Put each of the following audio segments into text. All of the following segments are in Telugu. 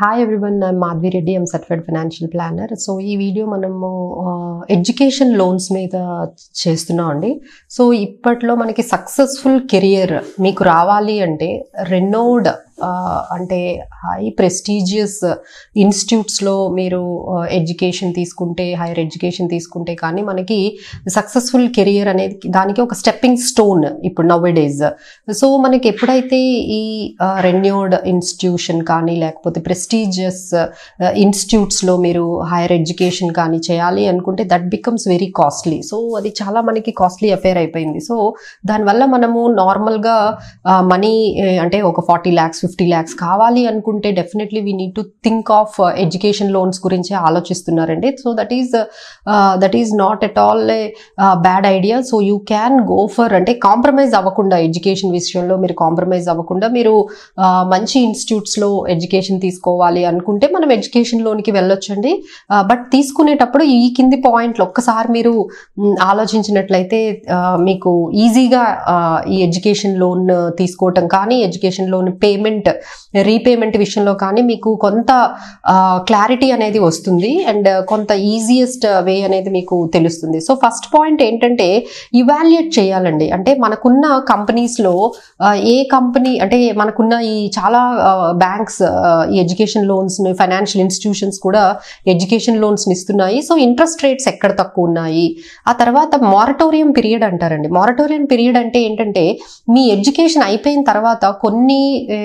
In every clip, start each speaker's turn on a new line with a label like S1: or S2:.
S1: hi everyone Madhavi Reddy I'm certified financial planner so ఈ వీడియో మనము ఎడ్యుకేషన్ లోన్స్ మీద చేస్తున్నాం అండి సో ఇప్పట్లో మనకి సక్సెస్ఫుల్ కెరియర్ మీకు రావాలి అంటే రెనోడ్ అంటే హై ప్రెస్టీజియస్ ఇన్స్టిట్యూట్స్లో మీరు ఎడ్యుకేషన్ తీసుకుంటే హైయర్ ఎడ్యుకేషన్ తీసుకుంటే కానీ మనకి సక్సెస్ఫుల్ కెరియర్ అనేది దానికి ఒక స్టెప్పింగ్ స్టోన్ ఇప్పుడు నవ్ డేస్ సో మనకి ఎప్పుడైతే ఈ రెన్యూడ్ ఇన్స్టిట్యూషన్ కానీ లేకపోతే ప్రెస్టీజియస్ ఇన్స్టిట్యూట్స్లో మీరు హైయర్ ఎడ్యుకేషన్ కానీ చేయాలి అనుకుంటే that becomes very costly so అది చాలా మనకి కాస్ట్లీ అఫేర్ అయిపోయింది సో దానివల్ల మనము నార్మల్గా మనీ అంటే ఒక ఫార్టీ ల్యాక్స్ ఫిఫ్టీ ల్యాక్స్ కావాలి అనుకుంటే definitely we need to think of education loans గురించి ఆలోచిస్తున్నారండి so that is that is not at all a bad idea so you can go for అంటే కాంప్రమైజ్ అవ్వకుండా ఎడ్యుకేషన్ విషయంలో మీరు కాంప్రమైజ్ అవ్వకుండా మీరు మంచి ఇన్స్టిట్యూట్స్లో ఎడ్యుకేషన్ తీసుకోవాలి అనుకుంటే మనం ఎడ్యుకేషన్ లోన్కి వెళ్ళొచ్చండి బట్ తీసుకునేటప్పుడు ఈ కింది పాయింట్లు ఒక్కసారి మీరు ఆలోచించినట్లయితే మీకు ఈజీగా ఈ ఎడ్యుకేషన్ లోన్ తీసుకోవటం కానీ ఎడ్యుకేషన్ లోన్ పేమెంట్ రీపేమెంట్ విషయంలో కానీ మీకు కొంత క్లారిటీ అనేది వస్తుంది అండ్ కొంత ఈజియెస్ట్ వే అనేది మీకు తెలుస్తుంది సో ఫస్ట్ పాయింట్ ఏంటంటే ఇవాల్యుయేట్ చేయాలండి అంటే మనకున్న కంపెనీస్లో ఏ కంపెనీ అంటే మనకున్న ఈ చాలా బ్యాంక్స్ ఈ ఎడ్యుకేషన్ లోన్స్ ఫైనాన్షియల్ ఇన్స్టిట్యూషన్స్ కూడా ఎడ్యుకేషన్ లోన్స్ ఇస్తున్నాయి సో ఇంట్రెస్ట్ రేట్స్ ఎక్కడ తక్కువ ఉన్నాయి ఆ తర్వాత మారటోరియం పీరియడ్ అంటారండి మారటోరియం పీరియడ్ అంటే ఏంటంటే మీ ఎడ్యుకేషన్ అయిపోయిన తర్వాత కొన్ని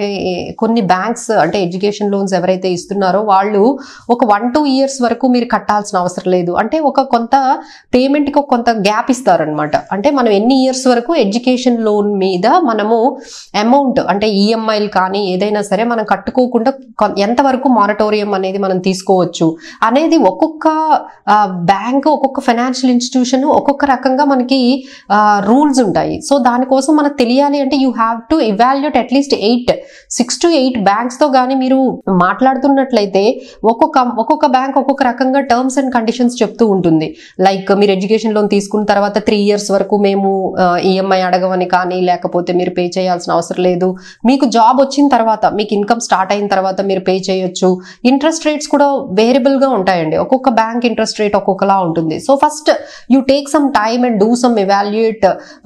S1: కొన్ని బ్యాంక్స్ అంటే ఎడ్యుకేషన్ లోన్స్ ఎవరైతే ఇస్తున్నారో వాళ్ళు ఒక వన్ టూ ఇయర్స్ వరకు మీరు కట్టాల్సిన అవసరం లేదు అంటే ఒక కొంత పేమెంట్కి ఒక కొంత గ్యాప్ ఇస్తారనమాట అంటే మనం ఎన్ని ఇయర్స్ వరకు ఎడ్యుకేషన్ లోన్ మీద మనము అమౌంట్ అంటే ఈఎంఐలు కానీ ఏదైనా సరే మనం కట్టుకోకుండా ఎంతవరకు మారటోరియం అనేది మనం తీసుకోవచ్చు అనేది ఒక్కొక్క బ్యాంక్ ఒక్కొక్క ఫైనాన్షియల్ ఇన్స్టిట్యూషన్ ఒక్కొక్క రకంగా మనకి రూల్స్ ఉంటాయి సో దానికోసం మనకు తెలియాలి అంటే you have to evaluate at least eight six to eight బ్యాంక్స్తో కానీ మీరు మాట్లాడుతున్నట్లయితే ఒక్కొక్క ఒక్కొక్క బ్యాంక్ ఒక్కొక్క రకంగా టర్మ్స్ అండ్ కండిషన్స్ చెప్తూ ఉంటుంది లైక్ మీరు ఎడ్యుకేషన్ లోన్ తీసుకున్న తర్వాత త్రీ ఇయర్స్ వరకు మేము ఈఎంఐ అడగమని కానీ లేకపోతే మీరు పే చేయాల్సిన అవసరం లేదు మీకు జాబ్ వచ్చిన తర్వాత మీకు ఇన్కమ్ స్టార్ట్ అయిన తర్వాత మీరు పే చేయొచ్చు ఇంట్రెస్ట్ రేట్స్ కూడా వేరియబుల్గా ఉంటాయండి ఒక్కొక్క బ్యాంక్ ఇంట్రెస్ట్ రేట్ ఒక్కొక్కలా ఉంటుంది so first you take some time and do some evaluate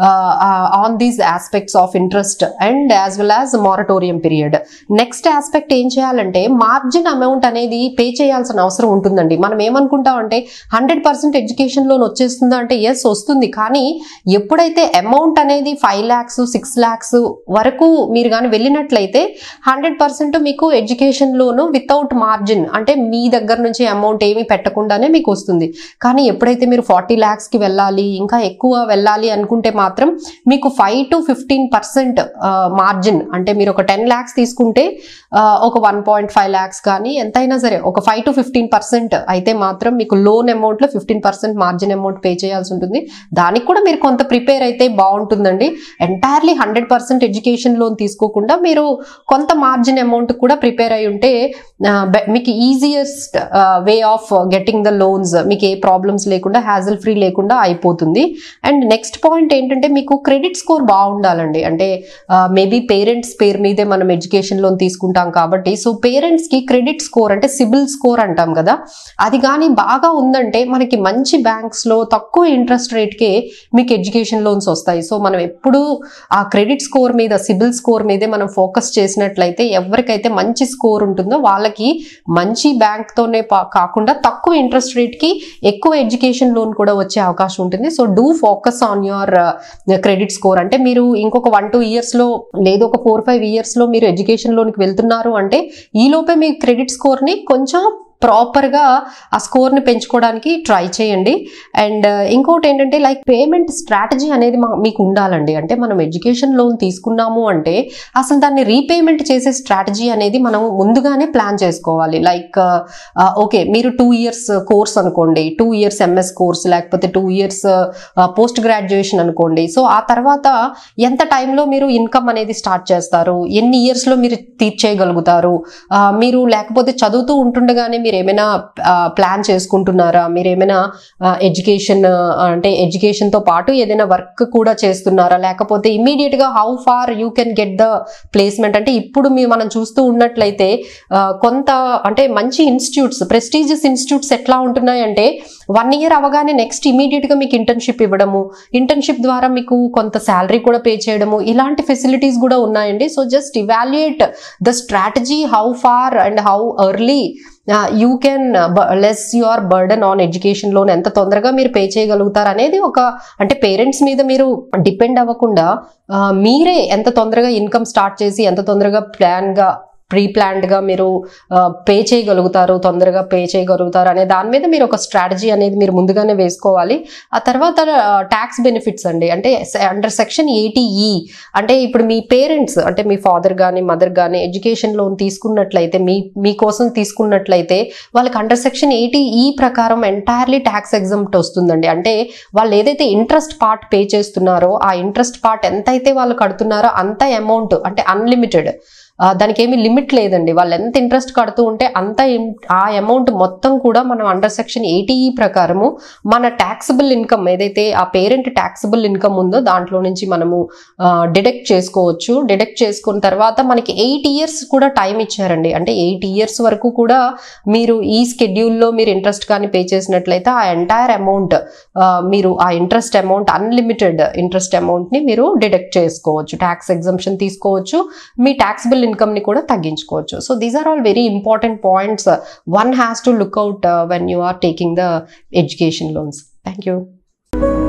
S1: on these aspects of interest and as well as moratorium period next aspect ఏం చేయాలంటే మార్జిన్ అమౌంట్ అనేది పే చేయాల్సిన అవసరం ఉంటుందండి మనం ఏమనుకుంటాం అంటే హండ్రెడ్ పర్సెంట్ ఎడ్యుకేషన్ లోన్ వచ్చేస్తుందా అంటే ఎస్ వస్తుంది కానీ ఎప్పుడైతే అమౌంట్ అనేది ఫైవ్ ల్యాక్స్ సిక్స్ ల్యాక్స్ వరకు మీరు కానీ వెళ్ళినట్లయితే హండ్రెడ్ పర్సెంట్ మీకు ఎడ్యుకేషన్ లోను వితౌట్ మార్జిన్ అంటే మీ దగ్గర నుంచి అమౌంట్ ఏమీ పెట్టకుండానే మీకు వస్తుంది కానీ ఎప్పుడైతే మీరు ఫార్టీ ల్యాక్స్కి వెళ్ళాలి ఇంకా ఎక్కువ వెళ్ళాలి అనుకుంటే మాత్రం మీకు five to fifteen percent margin అంటే మీరు ఒక టెన్ ల్యాక్స్ తీసుకుంటే ఒక వన్ పాయింట్ ఫైవ్ ల్యాక్స్ కానీ ఎంతైనా సరే ఒక ఫైవ్ టు ఫిఫ్టీన్ పర్సెంట్ అయితే మాత్రం మీకు లోన్ అమౌంట్లో fifteen percent margin amount pay చేయాల్సి ఉంటుంది దానికి కూడా మీరు కొంత ప్రిపేర్ అయితే బాగుంటుందండి entirely hundred percent education loan తీసుకోకుండా మీరు కొంత మార్జిన్ అమౌంట్ కూడా ప్రిపేర్ అయి ఉంటే మీకు easiest way of getting the loans మీకు ఏ ప్రాబ్లమ్స్ లేకుండా హ్యాజల్ ఫ్రీ లేకుండా అయిపోతుంది అండ్ నెక్స్ట్ పాయింట్ ఏంటంటే మీకు క్రెడిట్ స్కోర్ బాగుండాలండి అంటే మేబీ పేరెంట్స్ పేరు మీదే మనం ఎడ్యుకేషన్ లోన్ తీసుకుంటాం కాబట్టి సో పేరెంట్స్కి క్రెడిట్ స్కోర్ అంటే సిబిల్ స్కోర్ అంటాం కదా అది కానీ బాగా ఉందంటే మనకి మంచి బ్యాంక్స్లో తక్కువ ఇంట్రెస్ట్ రేట్కే మీకు ఎడ్యుకేషన్ లోన్స్ వస్తాయి సో మనం ఎప్పుడు ఆ క్రెడిట్ స్కోర్ మీద సిబిల్ స్కోర్ మీదే మనం ఫోకస్ చేసినట్లయితే ఎవరికైతే మంచి స్కోర్ ఉంటుందో వాళ్ళకి మంచి బ్యాంక్తోనే కాకుండా తక్కువ ఇంట్రెస్ట్ రేట్కి ఎక్కువ ఎడ్యుకేషన్ లోన్ కూడా వచ్చే అవకాశం ఉంటుంది so do focus on your credit score అంటే మీరు ఇంకొక వన్ టూ ఇయర్స్లో లేదు ఒక ఫోర్ ఫైవ్ ఇయర్స్లో మీరు ఎడ్యుకేషన్ లోన్కి వెళ్తున్నారు అంటే ఈ లోపే మీ క్రెడిట్ స్కోర్ని కొంచెం ప్రాపర్గా ఆ స్కోర్ని పెంచుకోవడానికి ట్రై చేయండి అండ్ ఇంకోటి ఏంటంటే లైక్ పేమెంట్ స్ట్రాటజీ అనేది మీకు ఉండాలండి అంటే మనం ఎడ్యుకేషన్ లోన్ తీసుకున్నాము అంటే అసలు దాన్ని రీపేమెంట్ చేసే స్ట్రాటజీ అనేది మనం ముందుగానే ప్లాన్ చేసుకోవాలి లైక్ ఓకే మీరు టూ ఇయర్స్ కోర్స్ అనుకోండి టూ ఇయర్స్ ఎంఎస్ కోర్స్ లేకపోతే టూ ఇయర్స్ పోస్ట్ గ్రాడ్యుయేషన్ అనుకోండి సో ఆ తర్వాత ఎంత టైంలో మీరు ఇన్కమ్ అనేది స్టార్ట్ చేస్తారు ఎన్ని ఇయర్స్లో మీరు తీర్చేయగలుగుతారు మీరు లేకపోతే చదువుతూ ఉంటుండగానే మీరు మీరు ఏమైనా ప్లాన్ చేసుకుంటున్నారా మీరు ఏమైనా ఎడ్యుకేషన్ అంటే ఎడ్యుకేషన్తో పాటు ఏదైనా వర్క్ కూడా చేస్తున్నారా లేకపోతే ఇమీడియట్గా how far you can get the placement అంటే ఇప్పుడు మీ మనం చూస్తూ ఉన్నట్లయితే ఆ, కొంత అంటే మంచి ఇన్స్టిట్యూట్స్ ప్రెస్టీజియస్ ఇన్స్టిట్యూట్స్ ఎట్లా ఉంటున్నాయంటే వన్ ఇయర్ అవగానే నెక్స్ట్ ఇమీడియట్గా మీకు ఇంటర్న్షిప్ ఇవ్వడము ఇంటర్న్షిప్ ద్వారా మీకు కొంత శాలరీ కూడా పే చేయడము ఇలాంటి ఫెసిలిటీస్ కూడా ఉన్నాయండి so just evaluate the strategy how far and how early you can less your burden on education loan ఎంత తొందరగా మీరు పే చేయగలుగుతారు అనేది ఒక అంటే పేరెంట్స్ మీద మీరు డిపెండ్ అవ్వకుండా ఆ, మీరే ఎంత తొందరగా ఇన్కమ్ స్టార్ట్ చేసి ఎంత తొందరగా ప్లాన్గా ప్రీ ప్లాన్డ్గా మీరు పే చేయగలుగుతారు తొందరగా పే చేయగలుగుతారు అనే దాని మీద మీరు ఒక స్ట్రాటజీ అనేది మీరు ముందుగానే వేసుకోవాలి ఆ తర్వాత ట్యాక్స్ బెనిఫిట్స్ అండి అంటే అండర్ సెక్షన్ ఎయిటీఈ అంటే ఇప్పుడు మీ పేరెంట్స్ అంటే మీ ఫాదర్ కానీ మదర్ కానీ ఎడ్యుకేషన్ లోన్ తీసుకున్నట్లయితే మీ మీకోసం తీసుకున్నట్లయితే వాళ్ళకి అండర్ సెక్షన్ ఎయిటీ ఈ ప్రకారం ఎంటైర్లీ ట్యాక్స్ ఎగ్జామ్ట్ వస్తుందండి అంటే వాళ్ళు ఏదైతే ఇంట్రెస్ట్ పార్ట్ పే చేస్తున్నారో ఆ ఇంట్రెస్ట్ పార్ట్ ఎంతైతే వాళ్ళు కడుతున్నారో అంత అమౌంట్ అంటే అన్లిమిటెడ్ దానికి ఏమీ లిమిట్ లేదండి వాళ్ళు ఎంత ఇంట్రెస్ట్ కడుతూ ఉంటే అంత ఇం- ఆ అమౌంట్ మొత్తం కూడా మనం అండర్ సెక్షన్ ఎయిటీఈ ప్రకారము మన ట్యాక్సిబుల్ ఇన్కమ్ ఏదైతే ఆ పేరెంట్ ట్యాక్సిబుల్ ఇన్కమ్ ఉందో దాంట్లో నుంచి మనము డిడక్ట్ చేసుకోవచ్చు డిడక్ట్ చేసుకున్న తర్వాత మనకి ఎయిట్ ఇయర్స్ కూడా టైం ఇచ్చారండి అంటే ఎయిట్ ఇయర్స్ వరకు కూడా మీరు ఈ స్కెడ్యూల్లో మీరు ఇంట్రెస్ట్ కానీ పే చేసినట్లయితే ఆ ఎంటైర్ అమౌంట్ మీరు ఆ ఇంట్రెస్ట్ అమౌంట్ అన్లిమిటెడ్ ఇంట్రెస్ట్ అమౌంట్ని మీరు డిడక్ట్ చేసుకోవచ్చు ట్యాక్స్ ఎగ్జంప్షన్ తీసుకోవచ్చు మీ ట్యాక్సిబుల్ ఇన్కమ్ని కూడా తగ్గించుకోవచ్చు so these are all very important points one has to look out when you are taking the education loans thank you